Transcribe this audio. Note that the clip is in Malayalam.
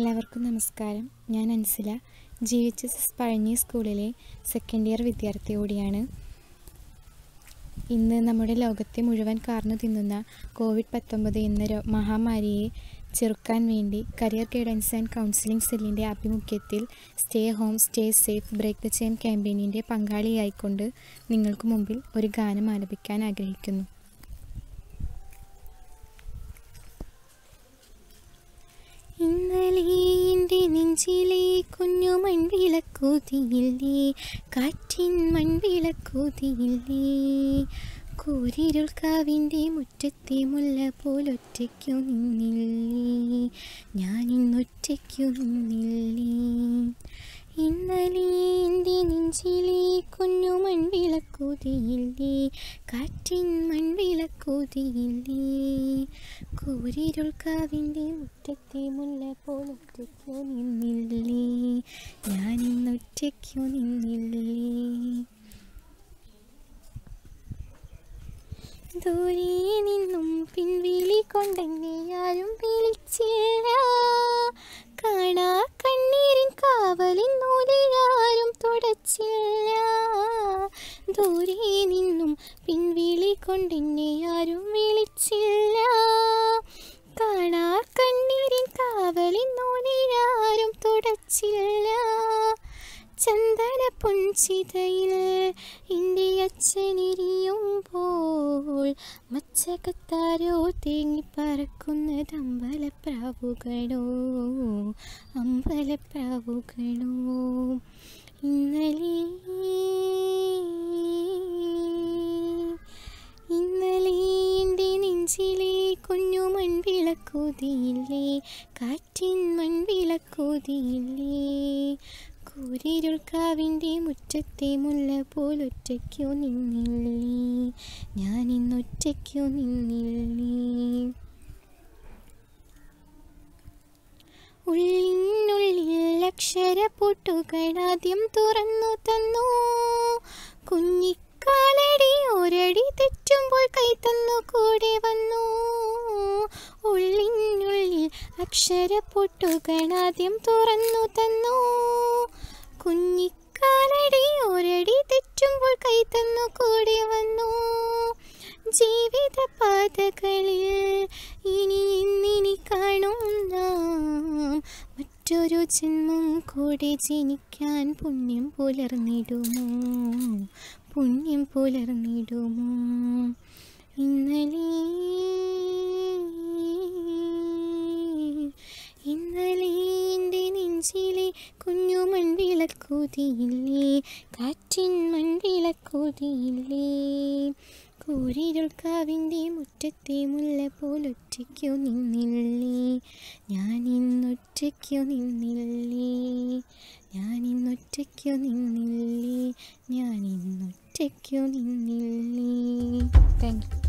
എല്ലാവർക്കും നമസ്കാരം ഞാൻ Ansila G H S S Pazhanji സ്കൂളിലെ സെക്കൻഡ് ഇയർ വിദ്യാർത്ഥി കൂടിയാണ് ഇന്ന് നമ്മുടെ ലോകത്തെ മുഴുവൻ കാർന്നു തിന്നുന്ന കോവിഡ് പത്തൊമ്പത് എന്ന രോ മഹാമാരിയെ ചെറുക്കാൻ വേണ്ടി കരിയർ ഗൈഡൻസ് ആൻഡ് കൗൺസിലിംഗ് സെല്ലിൻ്റെ ആഭിമുഖ്യത്തിൽ stay home stay safe break the chain ക്യാമ്പയിനിൻ്റെ പങ്കാളിയായിക്കൊണ്ട് നിങ്ങൾക്ക് മുമ്പിൽ ഒരു ഗാനം ആലപിക്കാൻ ആഗ്രഹിക്കുന്നു ഇന്നലെ എൻ്റെ നെഞ്ചിലെ കുഞ്ഞു മൺവിളക്കൂതിയില്ലേ കാറ്റിൻ മൺവിളക്കൂതിയില്ലേ കൂരിരുൾ കാവിൻ്റെ മുറ്റത്തെ മുല്ല പോലൊറ്റയ്ക്കു നിന്നില്ലേ ഞാനിന്നൊറ്റയ്ക്കു നിന്നില്ലേ ഇന്നലെ എൻ്റെ നെഞ്ചിലെ കുഞ്ഞു മൺവിളക്കൂതിയില്ലേ കാറ്റിൻ മൺവിളക്കൂതിയില്ലേ കൂരിരുൾ കാവിൻ്റെ മുറ്റത്തെ മുല്ല പോലൊറ്റയ്ക്കു നിന്നില്ലേ ഞാനിന്നൊറ്റയ്ക്കു നിന്നില്ലേ ദൂരെ നിന്നും പിൻവിളി കൊണ്ടെന്നെ ആരും വിളിച്ചില്ല കാണാ കണ്ണീരിൻ കാവലിൻ നൂലിലാരും തുടച്ചില്ല ദൂരെ നിന്നും പിൻവിളി കൊണ്ടെന്നെ ആരും വിളിച്ചില്ല കാണാ കണ്ണീരിൻ കാവലിൻ നൂലിലാരും തുടച്ചില്ല ചന്ദന പൊൻചിതയിൽ എൻ്റെ അച്ഛനിരിയുമ്പോൾ മച്ചകത്താരോ തേങ്ങിപ്പറക്കുന്നത് അമ്പലപ്രാവുകളോ അമ്പലപ്രാവുകളോ ഇന്നലെ ഇന്നലെ എൻ്റെ നെഞ്ചിലെ കുഞ്ഞു മൺവിളക്കൂതിയില്ലേ കാറ്റിൻ മൺവിളക്കൂതിയില്ലേ കൂരിരുൾ കാവിൻ്റെ മുറ്റത്തെ മുല്ല പോലൊറ്റയ്ക്കു നിന്നില്ലേ ഞാനിന്നൊറ്റയ്ക്കു നിന്നില്ലേ ഉള്ളിനുള്ളിൽ അക്ഷരപ്പൂട്ടുകൾ ആദ്യം തുറന്നു തന്നു കുഞ്ഞിക്കാലടി ഒരടി തെറ്റുമ്പോൾ കൈ തന്നു കൂടെ വന്നു ഉള്ളിനുള്ളിൽ അക്ഷരപ്പൂട്ടുകൾ ആദ്യം തുറന്നു തന്നു കുഞ്ഞിക്കാലടി ഒരടി തെറ്റുമ്പോൾ കൈ തന്നു കൂടെ വന്നു ജീവിത പാതകളിൽ ഇനി എന്നിനി കാണും നാം മറ്റൊരു ജന്മം കൂടെ ജനിക്കാൻ പുണ്യം പുലർന്നിടുമോ പുണ്യം പുലർന്നിടുമോ ഇന്നലെ ഇന്നലെ എൻ്റെ നെഞ്ചിലെ കുഞ്ഞു മൺവിളക്കൂതിയില്ലേ കാറ്റിൻ മൺവിളക്കൂതിയില്ലേ കൂരിരുൾ കാവിൻ്റെ മുറ്റത്തെ മുല്ല പോലൊറ്റയ്ക്കു നിന്നില്ലേ ഞാനിന്നൊറ്റയ്ക്കു നിന്നില്ലേ ഞാനിന്നൊറ്റയ്ക്കു നിന്നില്ലേ ഞാനിന്നൊറ്റയ്ക്കു നിന്നില്ലേ താങ്ക് യു